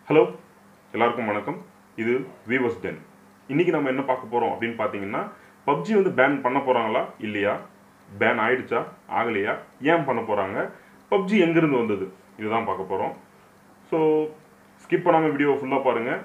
hello எல்லாருக்கும் வணக்கம் இது வீவர்ஸ் டென் இன்னைக்கு நம்ம என்ன பார்க்க போகிறோம் அப்படின்னு பார்த்தீங்கன்னா பப்ஜி வந்து பேன் பண்ண போகிறாங்களா இல்லையா பேன் ஆயிடுச்சா ஆகலையா ஏன் பண்ண போகிறாங்க பப்ஜி எங்கேருந்து வந்தது இதுதான் பார்க்க போகிறோம் ஸோ ஸ்கிப் பண்ணாமல் வீடியோ ஃபுல்லாக பாருங்கள்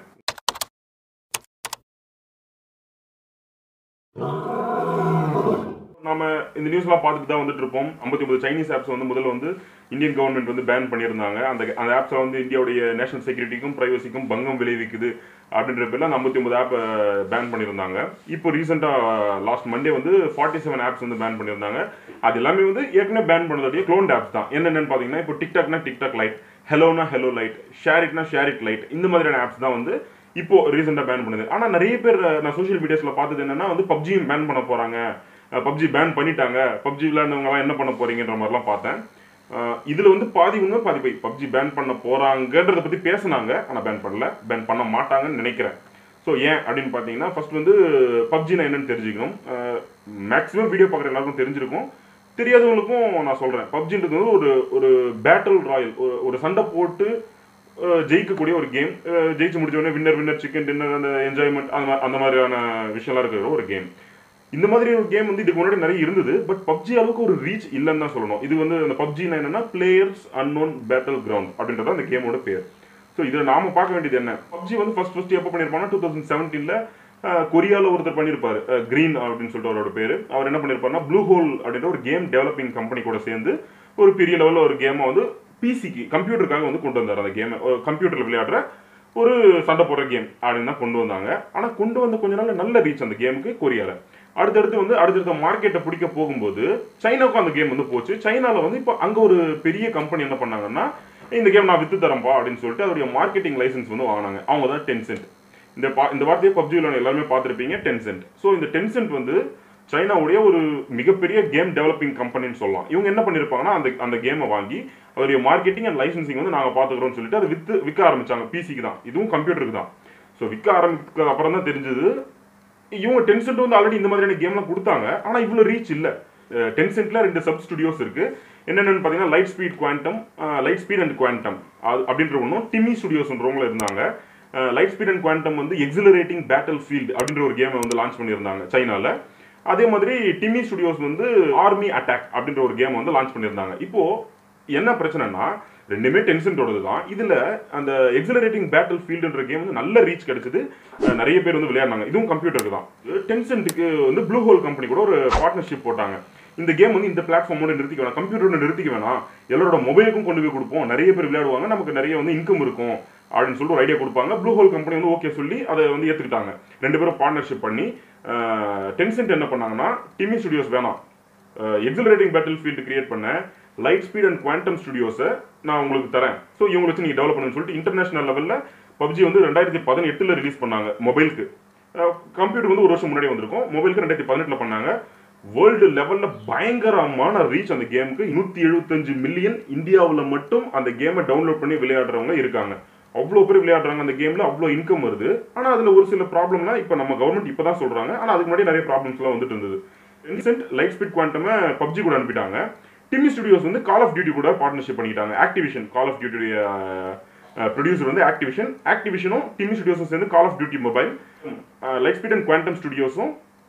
நாம இந்த நியூஸ்லாம் பார்த்துட்டு தான் வந்துட்டு இருப்போம் ஐம்பத்தி ஒன்பது சைனீஸ் ஆப்ஸ் வந்து முதல்ல வந்து இந்தியன் கவர்மெண்ட் வந்து பேன் பண்ணியிருந்தாங்க அந்த அந்த ஆப்ஸை வந்து இந்தியாவுடைய நேஷனல் செக்யூரிட்டிக்கும் பிரைவசிக்கும் பங்கம் விளைவிக்குது அப்படின்ற பேர்ல அந்த ஐம்பத்தி ஒன்பது ஆப் பேன் பண்ணியிருந்தாங்க இப்போ ரீசெண்டாக லாஸ்ட் மண்டே வந்து ஃபார்ட்டி செவன் ஆப்ஸ் வந்து பேன் பண்ணியிருந்தாங்க அது எல்லாமே வந்து ஏற்கனவே பேன் பண்ணதுடைய க்ளோன் ஆப்ஸ் தான் என்னென்னு பார்த்தீங்கன்னா இப்போ டிக்டாக்னா டிக்டாக் லைட் ஹெலோனா ஹெலோ லைட் ஷேர் இட்னா ஷேர் இட் லைட் இந்த மாதிரியான ஆப்ஸ் தான் வந்து இப்போ ரீசெண்டாக பேன் பண்ணுது ஆனால் நிறைய பேர் நான் சோஷியல் மீடியாஸில் பார்த்தது என்னன்னா வந்து பப்ஜியும் பேன் பண்ண போகிறாங்க பப்ஜி பேன் பண்ணிட்டாங்க பப்ஜி விளையாண்டவங்கலாம் என்ன பண்ண போறீங்கன்ற மாதிரிலாம் பார்த்தேன் அஹ் இதுல வந்து பாதி உண்மை பாதி போய் பப்ஜி பேன் பண்ண போறாங்கன்றத பத்தி பேசுனாங்க ஆனா பேன் பண்ணல பேன் பண்ண மாட்டாங்கன்னு நினைக்கிறேன் ஸோ ஏன் அப்படின்னு பார்த்தீங்கன்னா ஃபர்ஸ்ட் வந்து பப்ஜினா என்னன்னு தெரிஞ்சுக்கணும் மேக்ஸிமம் வீடியோ பார்க்குற எல்லாருக்கும் தெரிஞ்சிருக்கும் தெரியாதவங்களுக்கும் நான் சொல்றேன் பப்ஜின்றது வந்து ஒரு ஒரு பேட்டில் ராயல் ஒரு சண்டை போட்டு அஹ் ஜெயிக்கக்கூடிய ஒரு கேம் ஜெயிச்சு முடிச்ச உடனே வின்னர் வின்னர் சிக்கன் டின்னர் அந்த என்ஜாய்மெண்ட் அந்த மா- அந்த மாதிரியான விஷயம்லாம் இருக்கிற ஒரு கேம் இந்த மாதிரி ஒரு கேம் வந்து இதுக்கு முன்னாடி நிறைய இருந்தது பட் பப்ஜி அளவுக்கு ஒரு ரீச் இல்லைன்னு தான் சொல்லணும் இது வந்து அந்த பப்ஜினா என்னன்னா பிளேயர்ஸ் அன்னோன் பேட்டில் கிரவுண்ட் அப்படின்றது அந்த கேமோட பேர் ஸோ இதில் நாம பார்க்க வேண்டியது என்ன பப்ஜி வந்து ஃபர்ஸ்ட் ஃபர்ஸ்ட் எப்போ பண்ணியிருப்பாங்கன்னா டூ தௌசண்ட் செவன்டீனில் கொரியாவில் ஒருத்தர் பண்ணியிருப்பாரு கிரீன் அப்படின்னு சொல்லிட்டு அவரோட பேர் அவர் என்ன பண்ணியிருப்பாருன்னா ப்ளூ ஹோல் அப்படின்ற ஒரு கேம் டெவலப்பிங் கம்பெனி கூட சேர்ந்து ஒரு பெரிய லெவலில் ஒரு கேமை வந்து பிசிக்கு கம்ப்யூட்டருக்காக வந்து கொண்டு வந்தார் அந்த கேமை கம்ப்யூட்டரில் விளையாடுற ஒரு சண்டை போடுற கேம் அப்படின்னு தான் கொண்டு வந்தாங்க ஆனால் கொண்டு வந்த கொஞ்ச நாள் நல்ல ரீச் அந்த கேமுக்கு கொரியாவில் அடுத்தடுத்து வந்து அடுத்தடுத்த மார்க்கெட்டை பிடிக்க போகும்போது சைனாவுக்கும் அந்த கேம் வந்து போச்சு சைனாவில் வந்து இப்போ அங்கே ஒரு பெரிய கம்பெனி என்ன பண்ணாங்கன்னா இந்த கேம் நான் வித்து தரேன்ப்பா அப்படின்னு சொல்லிட்டு அதோடைய மார்க்கெட்டிங் லைசன்ஸ் வந்து வாங்கினாங்க அவங்க தான் டென்சென்ட் இந்த பா இந்த வார்த்தையை பப்ஜியில் எல்லாருமே பார்த்துருப்பீங்க டென்சென்ட் ஸோ இந்த டென்சென்ட் வந்து சைனாவுடைய ஒரு மிகப்பெரிய கேம் டெவலப்பிங் கம்பெனின்னு சொல்லலாம் இவங்க என்ன பண்ணியிருப்பாங்கன்னா அந்த அந்த கேமை வாங்கி அதோடைய மார்க்கெட்டிங் அண்ட் லைசன்சிங் வந்து நாங்கள் பார்த்துக்கிறோம்னு சொல்லிட்டு அதை வித்து விற்க ஆரம்பிச்சாங்க பிசிக்கு தான் இதுவும் கம்ப்யூட்டருக்கு தான் ஸோ விற்க ஆரம்பிக்க அப்புறம் தான் தெரிஞ்சது இவங்க டென்சென்ட் வந்து ஆல்ரெடி இந்த மாதிரியான கேம்லாம் கொடுத்தாங்க ஆனால் இவ்வளோ ரீச் இல்லை டென்சென்ட்ல ரெண்டு சப் ஸ்டுடியோஸ் இருக்கு என்னென்னு பார்த்தீங்கன்னா light speed quantum light speed and quantum அது அப்படின்ற ஒன்றும் டிமி ஸ்டுடியோஸ்ன்றவங்களும் இருந்தாங்க லைட் ஸ்பீட் அண்ட் குவாண்டம் வந்து எக்ஸிலரேட்டிங் பேட்டில் ஃபீல்டு அப்படின்ற ஒரு கேமை வந்து லான்ச் பண்ணியிருந்தாங்க சைனால அதே மாதிரி டிமி ஸ்டுடியோஸ் வந்து ஆர்மி அட்டாக் அப்படின்ற ஒரு கேம் வந்து லான்ச் பண்ணியிருந்தாங்க இப்போ என்ன பிரச்சனைனா ரெண்டுமே டென்சென்ட்டோடது தான் இதுல அந்த எக்ஸலரேட்டிங் பேட்டில் ஃபீல்டுன்ற கேம் வந்து நல்ல ரீச் கிடைச்சது அஹ் நிறைய பேர் வந்து விளையாடினாங்க இதுவும் கம்ப்யூட்டருக்கு தான் டென்சென்ட்டுக்கு வந்து ப்ளூ ஹோல் கம்பெனி கூட ஒரு பார்ட்னர்ஷிப் போட்டாங்க இந்த கேம் வந்து இந்த பிளாட்ஃபார்மோட நிறுத்திக்க வேணாம் கம்ப்யூட்டரோட நிறுத்திக்க வேணாம் எல்லாரோட மொபைலுக்கும் கொண்டு போய் கொடுப்போம் நிறைய பேர் விளையாடுவாங்க நமக்கு நிறைய வந்து இன்கம் இருக்கும் அப்படின்னு சொல்லிட்டு ஒரு ஐடியா கொடுப்பாங்க ப்ளூ ஹோல் கம்பெனி வந்து ஓகே சொல்லி அதை வந்து ஏற்றுக்கிட்டாங்க ரெண்டு பேரும் பார்ட்னர்ஷிப் பண்ணி டென்சென்ட் என்ன பண்ணாங்கன்னா டிமி ஸ்டுடியோஸ் வேணாம் எக்ஸலரேட்டிங் பேட்டில் ஃபீல்டு கிரியேட் பண்ண லைட் ஸ்பீட் அண்ட் குவாண்டம் ஸ்டுடியோஸை நான் உங்களுக்கு தரேன் ஸோ இவங்களை வச்சு நீங்கள் டெவலப் பண்ணுன்னு சொல்லிட்டு இன்டர்நேஷனல் லெவலில் பப்ஜி வந்து ரெண்டாயிரத்தி பதினெட்டில் ரிலீஸ் பண்ணாங்க மொபைலுக்கு கம்ப்யூட்டர் வந்து ஒரு வருஷம் முன்னாடி வந்திருக்கும் மொபைலுக்கு ரெண்டாயிரத்தி பதினெட்டில் பண்ணாங்க வேர்ல்டு லெவலில் பயங்கரமான ரீச் அந்த கேமுக்கு நூற்றி எழுபத்தஞ்சு மில்லியன் இந்தியாவில் மட்டும் அந்த கேமை டவுன்லோட் பண்ணி விளையாடுறவங்க இருக்காங்க அவ்வளோ பேர் விளையாடுறாங்க அந்த கேமில் அவ்வளோ இன்கம் வருது ஆனால் அதில் ஒரு சில ப்ராப்ளம்லாம் இப்போ நம்ம கவர்மெண்ட் இப்போ தான் சொல்கிறாங்க ஆனால் அதுக்கு முன்னாடி நிறைய ப்ராப்ளம்ஸ்லாம் வந்துட்டு இருந்தது ரீசெண்ட் லைட் ஸ்பீட் குவாண்டமை பப்ஜி கூட அனுப்பிட்டாங்க டிமி ஸ்டுடியோஸ் வந்து கால் ஆஃப் டியூட்டி கூட பார்ட்னர்ஷிப் பண்ணிக்கிட்டாங்க ஆக்டிவிஷன் கால் ஆஃப் டியூட்டியுடைய ப்ரொடியூசர் வந்து ஆக்டிவிஷன் ஆக்டிவிஷனும் டிமி ஸ்டுடியோஸும் சேர்ந்து call of duty mobile light speed and quantum ஸ்டுடியோஸும்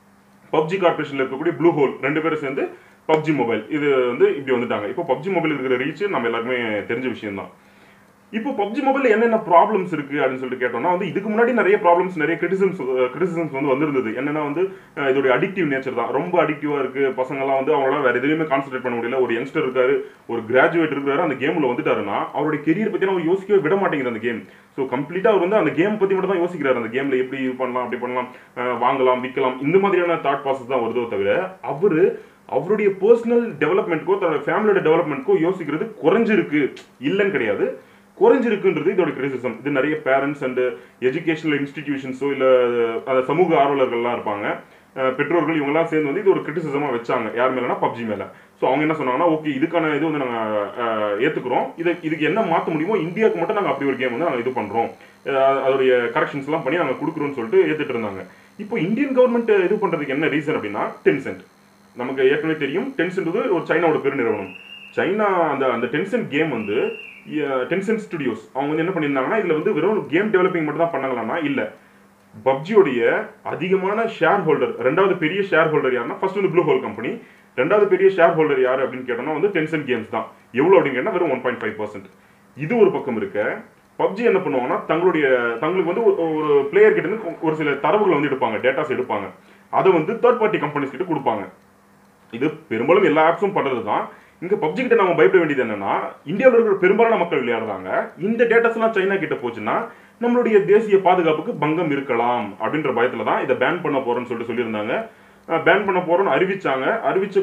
பப்ஜி கார்பரேஷன்ல இருக்கக்கூடிய ப்ளூ ஹோல் ரெண்டு பேரும் சேர்ந்து பப்ஜி மொபைல் இது வந்து இப்படி வந்துட்டாங்க இப்போ பப்ஜி மொபைல் இருக்கிற ரீச் நம்ம எல்லாருக்குமே தெரிஞ்ச விஷயம் தான் இப்போ பப்ஜி மொபைல் என்னென்ன ப்ராப்ளம்ஸ் இருக்கு அப்படின்னு சொல்லிட்டு கேட்டோம்னா வந்து இதுக்கு முன்னாடி நிறைய ப்ராப்ளம்ஸ் நிறைய கிரிட்டிசம்ஸ் கிரிட்டிசம்ஸ் வந்து வந்திருந்தது என்னன்னா வந்து அஹ், இதோட அடிக்டிவ் நேச்சர் தான் ரொம்ப அடிக்டிவா இருக்கு பசங்கலாம் வந்து அவங்களால வேற எதுலையுமே கான்சென்ட்ரேட் பண்ண முடியல ஒரு யங்ஸ்டர் இருக்காரு ஒரு கிராஜுவேட் இருக்காரு அந்த கேம்ல வந்துட்டாருன்னா அவருடைய கெரியர் பத்தி அவர் யோசிக்கவே விட மாட்டேங்குது அந்த கேம் ஸோ கம்ப்ளீட்டா அவர் வந்து அந்த கேம் பத்தி மட்டும் தான் யோசிக்கிறாரு அந்த கேம்ல எப்படி இது பண்ணலாம் அப்படி பண்ணலாம் அஹ், வாங்கலாம் விற்கலாம் இந்த மாதிரியான தாட் ப்ராசஸ் தான் வருதோ தவிர அவரு அவருடைய பர்சனல் டெவலப்மெண்ட்க்கோ தன்னோட ஃபேமிலியோட டெவலப்மெண்ட்க்கோ யோசிக்கிறது குறைஞ்சிருக்கு இல்லைன்னு கிடையாது குறைஞ்சிருக்குன்றது இதோட கிரிட்டிசிசம் இது நிறைய பேரண்ட்ஸ் அண்ட் எஜுகேஷனல் இன்ஸ்டிடியூஷன்ஸோ இல்லை அந்த சமூக ஆர்வலர்கள்லாம் இருப்பாங்க அஹ் பெற்றோர்கள் இவங்கெல்லாம் சேர்ந்து வந்து இது ஒரு கிரிட்டிசிசமாக வச்சாங்க யார் மேலேனா பப்ஜி மேலே ஸோ அவங்க என்ன சொன்னாங்கன்னா ஓகே இதுக்கான இது வந்து நாங்கள் ஏற்றுக்கிறோம் இதை இதுக்கு என்ன மாற்ற முடியுமோ இந்தியாவுக்கு மட்டும் நாங்கள் அப்படி ஒரு கேம் வந்து நாங்கள் இது பண்ணுறோம் அதோடைய கரெக்ஷன்ஸ்லாம் பண்ணி நாங்கள் கொடுக்குறோம்னு சொல்லிட்டு ஏற்றுட்டு இருந்தாங்க இப்போ இந்தியன் கவர்மெண்ட் இது பண்ணுறதுக்கு என்ன ரீசன் அப்படின்னா டென்சென்ட் நமக்கு ஏற்கனவே தெரியும் டென்சென்ட் வந்து ஒரு சைனாவோட பெருநிறுவனம் சைனா அந்த அந்த டென்சென்ட் கேம் வந்து டென்சன் ஸ்டுடியோஸ் அவங்க வந்து என்ன பண்ணியிருந்தாங்கன்னா இதில் வந்து வெறும் கேம் டெவலப்பிங் மட்டும் தான் பண்ணாங்களான்னா இல்லை பப்ஜியோடைய அதிகமான ஷேர் ஹோல்டர் ரெண்டாவது பெரிய ஷேர் ஹோல்டர் யாருன்னா ஃபர்ஸ்ட் வந்து ப்ளூ ஹோல் கம்பெனி ரெண்டாவது பெரிய ஷேர் ஹோல்டர் யார் அப்படின்னு கேட்டோம்னா வந்து டென்சன் கேம்ஸ் தான் எவ்வளோ அப்படின்னு கேட்டால் வெறும் ஒன் பாயிண்ட் ஃபைவ் பர்சன்ட் இது ஒரு பக்கம் இருக்க பப்ஜி என்ன பண்ணுவாங்கன்னா தங்களுடைய தங்களுக்கு வந்து ஒரு- ஒரு பிளேயர் கிட்ட இருந்து ஒரு சில தரவுகளை வந்து எடுப்பாங்க டேட்டாஸ் எடுப்பாங்க அதை வந்து தேர்ட் பார்ட்டி கம்பெனிஸ் கிட்ட கொடுப்பாங்க இது பெரும்பாலும் எல்லா ஆப்ஸும் பண்றது தான் இங்க பப்ஜி கிட்ட நம்ம பயப்பட வேண்டியது என்னன்னா இந்தியாவில் இருக்கிற பெரும்பாலான மக்கள் விளையாடுறாங்க இந்த டேட்டாஸ் எல்லாம் சைனா கிட்ட போச்சுன்னா நம்மளுடைய தேசிய பாதுகாப்புக்கு பங்கம் இருக்கலாம் அப்படின்ற பயத்துல தான் இதை பேன் பண்ண போறோம்னு சொல்லிட்டு சொல்லியிருந்தாங்க பேன் பண்ண போறோம்னு அறிவிச்சாங்க அறிவிச்ச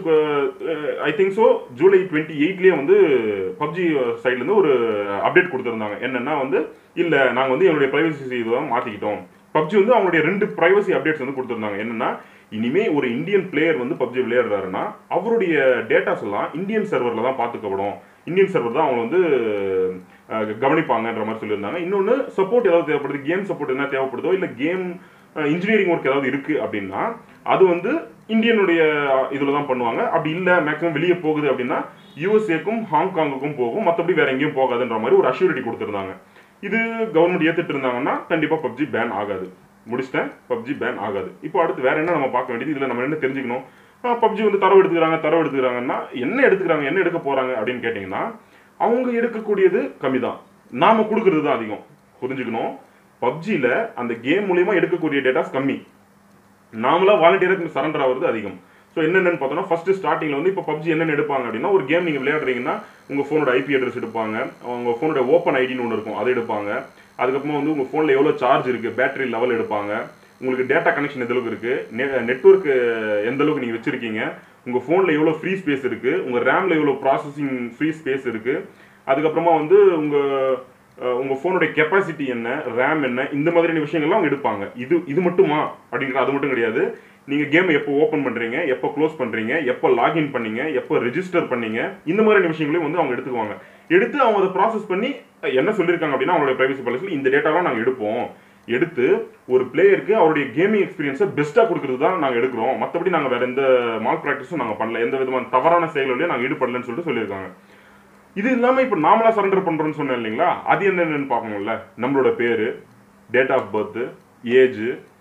I think so July twenty எயிட்லேயே வந்து பப்ஜி சைட்லேருந்து ஒரு அப்டேட் கொடுத்துருந்தாங்க என்னன்னா வந்து இல்லை நாங்கள் வந்து என்னுடைய ப்ரைவசி இதுவை மாற்றிக்கிட்டோம் பப்ஜி வந்து அவங்களுடைய ரெண்டு ப்ரைவசி அப்டேட்ஸ் வந்து கொடுத்துருந்தாங்க என்னன்னா இனிமே ஒரு இந்தியன் பிளேயர் வந்து பப்ஜி விளையாடுறாருன்னா அவருடைய டேட்டாஸ் எல்லாம் இந்தியன் சர்வரில் தான் பார்த்துக்கப்படும் இந்தியன் சர்வர் தான் அவங்க வந்து அஹ், கவனிப்பாங்கன்ற மாதிரி சொல்லியிருந்தாங்க இன்னொன்று சப்போர்ட் ஏதாவது தேவைப்படுது கேம் சப்போர்ட் என்ன தேவைப்படுதோ இல்லை கேம் இன்ஜினியரிங் ஒர்க் ஏதாவது இருக்கு அப்படின்னா அது வந்து இந்தியனுடைய இதில் தான் பண்ணுவாங்க அப்படி இல்லை மேக்ஸிமம் வெளியே போகுது அப்படின்னா யூஎஸ்ஏக்கும் ஹாங்காங்குக்கும் போகும் மற்றபடி வேற எங்கேயும் போகாதுன்ற மாதிரி ஒரு அஷ்யூரிட்டி கொடுத்துருந்தாங்க இது கவர்மெண்ட் ஏத்துட்டு இருந்தாங்கன்னா கண்டிப்பா பப்ஜி பேன் ஆகாது முடிச்சிட்டேன் பப்ஜி பேன் ஆகாது இப்போ அடுத்து வேற என்ன நம்ம பார்க்க வேண்டியது இதுல நம்ம என்ன தெரிஞ்சுக்கணும் பப்ஜி வந்து தரவு எடுத்துக்கிறாங்க தரவு எடுத்துக்கிறாங்கன்னா என்ன எடுத்துக்கிறாங்க என்ன எடுக்க போறாங்க அப்படின்னு கேட்டிங்கன்னா அவங்க எடுக்கக்கூடியது கம்மி தான் நாம கொடுக்கறது தான் அதிகம் புரிஞ்சுக்கணும் பப்ஜியில் அந்த கேம் மூலியமா எடுக்கக்கூடிய டேட்டாஸ் கம்மி நாமளா வாலண்டியருக்கு சரண்டர் ஆகிறது அதிகம் ஸோ என்னென்னு பார்த்தோம்னா ஃபர்ஸ்ட் ஸ்டார்டிங்ல வந்து இப்போ பப்ஜி என்னென்ன எடுப்பாங்க அப்படின்னா ஒரு கேம் நீங்கள் விளையாடுறீங்கன்னா உங்கள் ஃபோனோட ஐபி அட்ரஸ் எடுப்பாங்க உங்கள் ஃபோனோட ஓப்பன் ஐடின்னு ஒன்று இருக்கும் அதை எடுப்பாங்க அதுக்கப்புறமா வந்து உங்கள் ஃபோனில் எவ்வளோ சார்ஜ் இருக்குது பேட்டரி லெவல் எடுப்பாங்க உங்களுக்கு டேட்டா கனெக்ஷன் எந்த அளவுக்கு இருக்குது நெட்ஒர்க் எந்த அளவுக்கு நீங்கள் வச்சுருக்கீங்க உங்கள் ஃபோனில் எவ்வளோ ஃப்ரீ ஸ்பேஸ் இருக்குது உங்கள் ரேமில் எவ்வளோ ப்ராசஸிங் ஃப்ரீ ஸ்பேஸ் இருக்குது அதுக்கப்புறமா வந்து உங்கள் அஹ் உங்க ஃபோனுடைய கெப்பாசிட்டி என்ன ரேம் என்ன இந்த மாதிரியான விஷயங்கள்லாம் அவங்க எடுப்பாங்க இது இது மட்டுமா அப்படிங்கிற அது மட்டும் கிடையாது நீங்க கேம் எப்போ ஓப்பன் பண்றீங்க எப்போ க்ளோஸ் பண்றீங்க எப்போ லாகின் பண்ணீங்க எப்போ ரெஜிஸ்டர் பண்ணீங்க இந்த மாதிரியான விஷயங்களையும் வந்து அவங்க எடுத்துக்குவாங்க எடுத்து அவங்க அதை ப்ராசஸ் பண்ணி அஹ் என்ன சொல்லியிருக்காங்க அப்படின்னா அவங்களுடைய பிரைவசி பாலிசியில் இந்த டேட்டாலாம் நாங்கள் எடுப்போம் எடுத்து ஒரு பிளேயருக்கு அவருடைய கேமிங் எக்ஸ்பீரியன்ஸை பெஸ்ட்டாக கொடுக்கறது தான் நாங்கள் எடுக்கிறோம் மற்றபடி நாங்கள் வேற எந்த மால் ப்ராக்டிஸும் நாங்கள் பண்ணல எந்த விதமான தவறான செயல்களையும் நாங்கள் ஈடுபடலன்னு சொல்லிட்டு சொல்லியிருக்காங்க இது இல்லாம இப்ப நாமளா சரண்டர் பண்றோம்னு சொன்னேன் இல்லைங்களா அது என்னென்னு பார்க்கணும்ல நம்மளோட பேரு date of birth age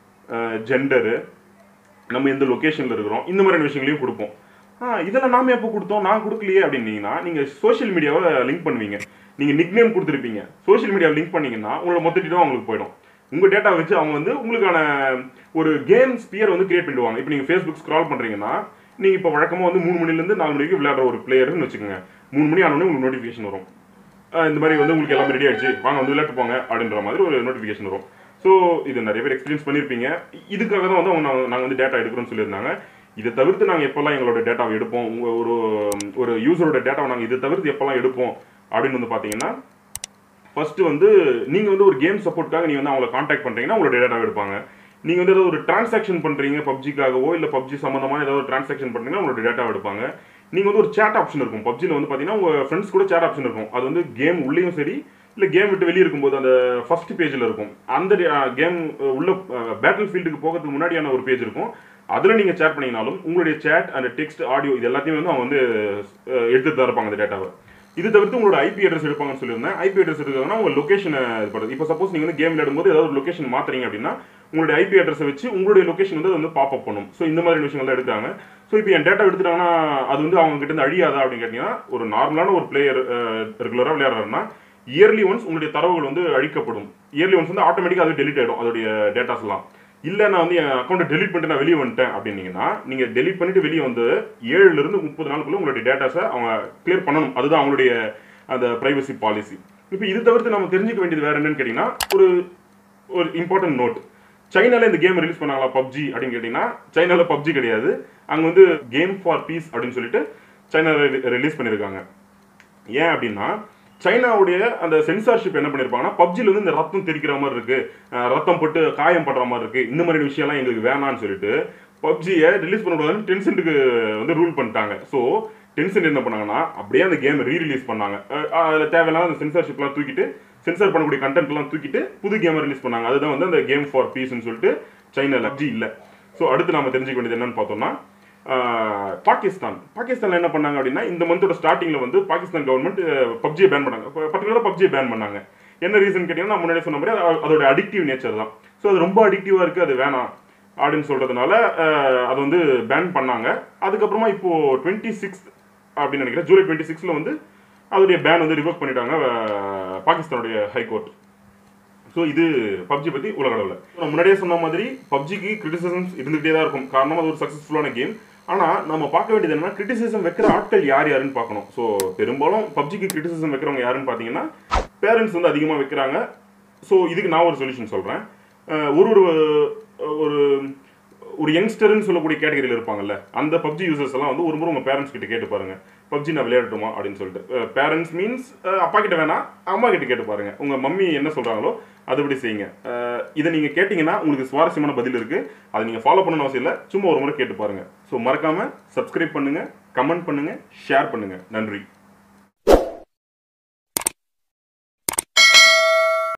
gender நம்ம எந்த லொகேஷன்ல இருக்கிறோம் இந்த மாதிரியான விஷயங்களையும் கொடுப்போம் ஆ இதெல்லாம் நாம எப்போ கொடுத்தோம் நான் கொடுக்கலையே அப்படின்னீங்கன்னா நீங்க சோஷியல் மீடியாவை லிங்க் பண்ணுவீங்க நீங்க நிக் நேம் கொடுத்துருப்பீங்க சோஷியல் மீடியாவை லிங்க் பண்ணீங்கன்னா உங்களோட மொத்த டீட்டும் அவங்களுக்கு போயிடும் உங்க டேட்டா வச்சு அவங்க வந்து உங்களுக்கான ஒரு கேம் ஸ்பியர் வந்து கிரியேட் பண்ணிடுவாங்க இப்போ நீங்க ஃபேஸ்புக் ஸ்க்ரால் பண்றீங்கன்னா நீங்க இப்போ வழக்கமா வந்து மூணு மணில இருந்து நாலு மணிக்கு விளையாடுற ஒரு பிளேயர்னு வச்சுக்கோங்க மூணு மணி ஆனோடனே உங்களுக்கு நோட்டிஃபிகேஷன் வரும் அஹ் இந்த மாதிரி வந்து உங்களுக்கு எல்லாமே ரெடி ஆயிடுச்சு வாங்க வந்து விளையாட்டு போங்க அப்படின்ற மாதிரி ஒரு நோட்டிஃபிகேஷன் வரும் ஸோ இது நிறைய பேர் எக்ஸ்பீரியன்ஸ் பண்ணியிருப்பீங்க இதுக்காக தான் வந்து அவங்க நாங்க- நாங்கள் வந்து டேட்டா எடுக்கிறோம்னு சொல்லியிருந்தாங்க இதை தவிர்த்து நாங்கள் எப்போல்லாம் எங்களோட டேட்டாவை எடுப்போம் உங்க ஒரு ஒரு யூசரோட டேட்டாவை நாங்கள் இதை தவிர்த்து எப்போல்லாம் எடுப்போம் அப்படின்னு வந்து பார்த்தீங்கன்னா ஃபர்ஸ்ட் வந்து நீங்க வந்து ஒரு கேம் சப்போர்ட்காக நீங்க வந்து அவங்கள காண்டாக்ட் பண்றீங்கன்னா உங்களோட டேட்டா எடுப்பாங்க நீங்க வந்து ஏதாவது ஒரு டிரான்சாக்ஷன் பண்றீங்க பப்ஜிக்காகவோ இல்ல பப்ஜி சம்பந்தமான ஏதாவது ஒரு டிரான்சாக்ஷன் பண்றீங்கன்னா உங்களோட டேட்டா எடுப்பாங்க நீங்க வந்து ஒரு சேட் ஆப்ஷன் இருக்கும் பப்ஜில வந்து பாத்தீங்கன்னா உங்க ஃப்ரெண்ட்ஸ் கூட சேட் ஆப்ஷன் இருக்கும் அது வந்து கேம் உள்ளேயும் சரி இல்ல கேம் விட்டு வெளியே இருக்கும்போது அந்த ஃபர்ஸ்ட் பேஜ்ல இருக்கும் அந்த கேம் உள்ள பேட்டில் ஃபீல்டுக்கு போகிறதுக்கு முன்னாடியான ஒரு பேஜ் இருக்கும் அதுல நீங்க சேட் பண்ணீங்கனாலும் உங்களுடைய சேட் அந்த டெக்ஸ்ட் ஆடியோ இது எல்லாத்தையும் வந்து அவங்க வந்து அஹ், எடுத்து தான் இருப்பாங்க அந்த டேட்டாவை இது தவிர்த்து உங்களோட ஐபி அட்ரஸ் எடுப்பாங்கன்னு சொல்லியிருந்தேன் ஐபி அட்ரஸ் எடுக்கிறதுனா உங்க லொகேஷனை இது பண்ணுறது இப்போ சப்போஸ் நீங்க வந்து கேம் விளையாடும்போது ஏதாவது ஒரு லொகேஷன் மாத்துறீங்க அப்படின்னா உங்களுடைய ஐபி அட்ரஸை வச்சு உங்களுடைய லொகேஷன் வந்து அது வந்து பாப் அப் பண்ணும் ஸோ இந்த மாதிரி விஷயங்கள் தான் எடுக்கிறாங்க ஸோ இப்போ என் டேட்டா எடுத்துட்டாங்கன்னா அது வந்து அவங்க கிட்ட இருந்து அழியாதா அப்படின்னு கேட்டீங்கன்னா ஒரு நார்மலான ஒரு பிளேயர் ரெகுலராக விளையாடுறாருன்னா இயர்லி ஒன்ஸ் உங்களுடைய தரவுகள் வந்து அழிக்கப்படும் இயர்லி ஒன்ஸ் வந்து ஆட்டோமேட்டிக்காக அது டெலிட் ஆயிடும் அதோடைய டேட்டாஸ் எல்லாம் இல்லை நான் வந்து என் அக்கௌண்ட்டை டெலிட் பண்ணிட்டு நான் வெளியே வந்துட்டேன் அப்படின்னீங்கன்னா நீங்கள் டெலிட் பண்ணிட்டு வெளியே வந்து ஏழுல இருந்து முப்பது நாளுக்குள்ள உங்களுடைய டேட்டாஸை அவங்க கிளியர் பண்ணணும் அதுதான் அவங்களுடைய அந்த பிரைவசி பாலிசி இப்போ இது தவிர்த்து நம்ம தெரிஞ்சுக்க வேண்டியது வேற என்னன்னு கேட்டிங்கன்னா ஒரு ஒரு இம்பார்ட்டன்ட் நோட் சைனால இந்த கேம் ரிலீஸ் பண்ணாங்களா பப்ஜி அப்படின்னு கேட்டிங்கன்னா சைனால பப்ஜி கிடையாது அங்கே வந்து கேம் ஃபார் பீஸ் அப்படின்னு சொல்லிட்டு சைனால ரிலீஸ் பண்ணியிருக்காங்க ஏன் அப்படின்னா சைனாவுடைய அந்த சென்சார்ஷிப் என்ன பண்ணியிருப்பாங்கன்னா பப்ஜில வந்து இந்த ரத்தம் தெரிக்கிற மாதிரி இருக்கு அஹ் ரத்தம் போட்டு காயம் படுற மாதிரி இருக்கு இந்த மாதிரி விஷயம்லாம் எங்களுக்கு வேணாம்னு சொல்லிட்டு பப்ஜியை ரிலீஸ் பண்ணக்கூடாதுன்னு டென்சென்ட்டுக்கு வந்து ரூல் பண்ணிட்டாங்க ஸோ டென்சென்ட் என்ன பண்ணாங்கன்னா அப்படியே அந்த கேம் ரீ ரிலீஸ் பண்ணாங்க அஹ் அதில் தேவையில்லாத அந்த சென்சார்ஷிப்லாம் தூக்கிட்டு சென்சார் பண்ணக்கூடிய கண்டென்ட்லாம் தூக்கிட்டு புது கேமை ரிலீஸ் பண்ணாங்க அதுதான் வந்து அந்த கேம் ஃபார் பீஸ்னு சொல்லிட்டு சைனால பப்ஜி இல்லை ஸோ அடுத்து நாம தெரிஞ்சுக்க வேண்டியது என்னன்னு பார்த்தோம்னா ஆஹ், பாகிஸ்தான் பாகிஸ்தான்ல என்ன பண்ணாங்க அப்படின்னா இந்த மந்தோட ஸ்டார்டிங்ல வந்து பாகிஸ்தான் கவர்மெண்ட் பப்ஜியை பேன் பண்ணாங்க பர்டிகுலராக பப்ஜியை பேன் பண்ணாங்க என்ன ரீசன் கேட்டீங்கன்னா நான் முன்னாடி சொன்ன மாதிரி அது- அதோட அடிக்டிவ் நேச்சர் தான் ஸோ அது ரொம்ப அடிக்டிவா இருக்கு அது வேணாம் அப்படின்னு சொல்றதுனால ஆஹ், அது வந்து பேன் பண்ணாங்க அதுக்கப்புறமா இப்போ டுவெண்ட்டி சிக்ஸ் அப்படின்னு நினைக்கிறேன் ஜூலை டுவெண்ட்டி சிக்ஸ்ல வந்து அதோடைய பேன் வந்து ரிவோக் பண்ணிட்டாங்க ஆஹ், பாகிஸ்தானுடைய ஹைகோர்ட் ஸோ இது பப்ஜி பற்றி உலக அளவில் நான் முன்னாடியே சொன்ன மாதிரி பப்ஜிக்கு கிரிட்டிசிசம்ஸ் இருந்துகிட்டே தான் இருக்கும் காரணம் அது ஒரு சக்ஸஸ்ஃபுல்லான கேம் ஆனால் நம்ம பார்க்க வேண்டியது என்னன்னா கிரிட்டிசிசம் வைக்கிற ஆட்கள் யார் யாருன்னு பார்க்கணும் ஸோ பெரும்பாலும் பப்ஜிக்கு கிரிட்டிசிசம் வைக்கிறவங்க யாருன்னு பார்த்தீங்கன்னா பேரண்ட்ஸ் வந்து அதிகமாக வைக்கிறாங்க ஸோ இதுக்கு நான் ஒரு சொல்யூஷன் சொல்கிறேன் ஒரு ஒரு ஒரு ஒரு யங்ஸ்டர்னு சொல்லக்கூடிய கேட்டகரியில் இருப்பாங்கல்ல அந்த பப்ஜி யூசர்ஸ் எல்லாம் வந்து ஒரு முறை உங்கள் பேரண்ட்ஸ் கிட்ட கேட்டு பாருங்க பப்ஜி நான் விளையாடட்டுமா அப்படின்னு சொல்லிட்டு பேரண்ட்ஸ் மீன்ஸ் அப்பா கிட்ட வேணாம் அம்மா கிட்ட கேட்டு பாருங்க உங்க மம்மி என்ன சொல்றாங்களோ அதுபடி செய்யுங்க அஹ், இதை நீங்க கேட்டீங்கன்னா உங்களுக்கு சுவாரஸ்யமான பதில் இருக்கு அதை நீங்க ஃபாலோ பண்ணணும் அவசியம் இல்லை சும்மா ஒரு முறை கேட்டு பாருங்க ஸோ மறக்காம சப்ஸ்கிரைப் பண்ணுங்க கமெண்ட் பண்ணுங்க ஷேர் பண்ணுங்க நன்றி